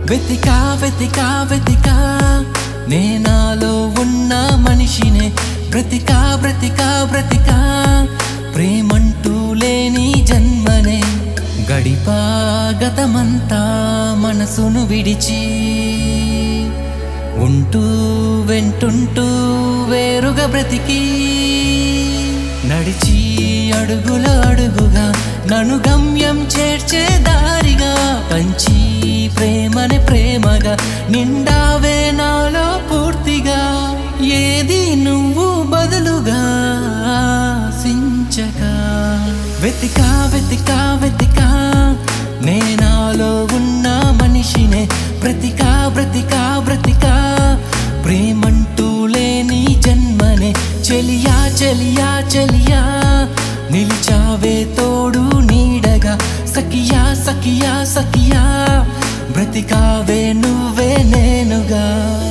వెతికా వెతికా వెతికా నేనాలో ఉన్న మనిషినే బ్రతికా బ్రతికా బ్రతికా ప్రేమంటూ లేని జన్మనే గడిపా గతమంతా మనసును విడిచి ఉంటూ వెంటుంటూ వేరుగా బ్రతికి నడిచి అడుగుల అడుగుగా నన్ను గమ్యం చేర్చే దారిగా పంచి ప్రేమని ప్రేమగా నిండావే నాలో పూర్తిగా ఏది నువ్వు బదులుగా సించగా వెతికా వెతికా వెతికా నేనాలో ఉన్న మనిషినే బ్రతికా బ్రతికా బ్రతికా ప్రేమంటూ లేని జన్మనే చెలియా చెలియా చెలియా నిలిచావే తోడు నీడగా సఖియా సఖియా సఖియా బ్రతికావే నువ్వే నేనుగా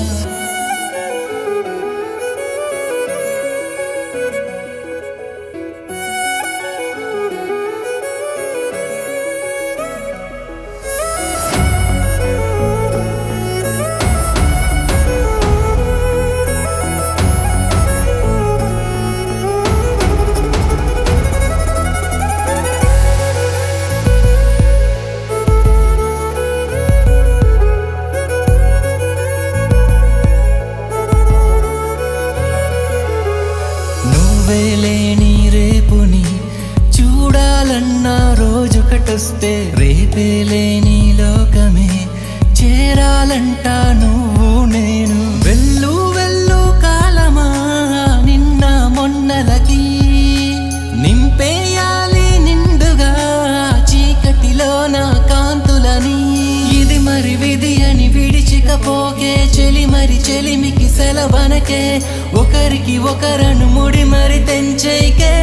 నువ్వే లేని రేపుని చూడాలన్న రోజు కటొస్తే రేపే లేని లోకమే చేరాలంట నువ్వు నేను వెళ్ళు వెళ్ళు కాలమా నిన్న మొన్నలకి నింపేయాలి నిండుగా చీకటిలో నా కాంతులని ఇది మరి విధి అని విడిచికపోకే చెలి మరి చెలిమికి సెలవనకే ఒకరికి ఒకరను ముడి మరి తెంచేకే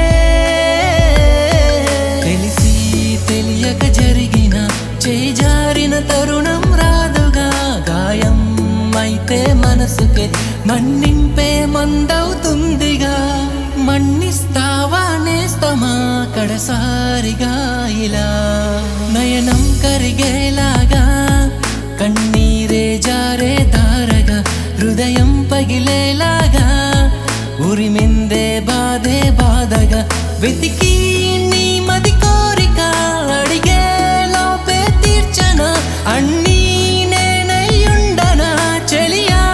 తెలిసి తెలియక జరిగిన చేజారిన తరుణం రాదుగా గాయం అయితే మనసుకే మన్నింపే మందవుతుందిగా మన్నిస్తావా నేస్తమా కడసారిగా ఇలా నయనం కరిగేలాగా కన్నీరే జారే దారగా హృదయం పగిలేలాగా ఉరిమిందే బాధే బాధగా వెతికి నీ మది కోరిక అడిగే లోపే తీర్చన అన్నీ నేనయ్యుండనా చెలియా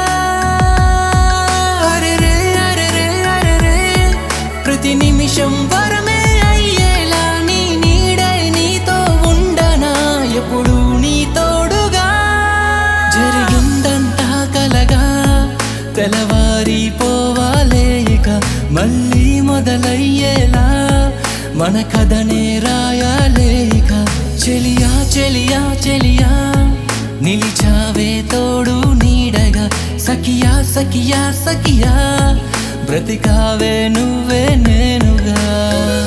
అరెరే అరెరే అరెరే ప్రతి నిమిషం వరమే అయ్యేలా నీ నీడై నీతో ఉండనా ఎప్పుడు నీ తోడుగా జరిగిందంతా కలగా తెలవారి పోవాలే ఇక మళ్ళీ మొదలయ్యేలా మన కథనే రాయాలే ఇక చెలియా చెలియా చెలియా నిలిచావే తోడు నీడగా సఖియా సఖియా సఖియా బ్రతికావే నువ్వే నేనుగా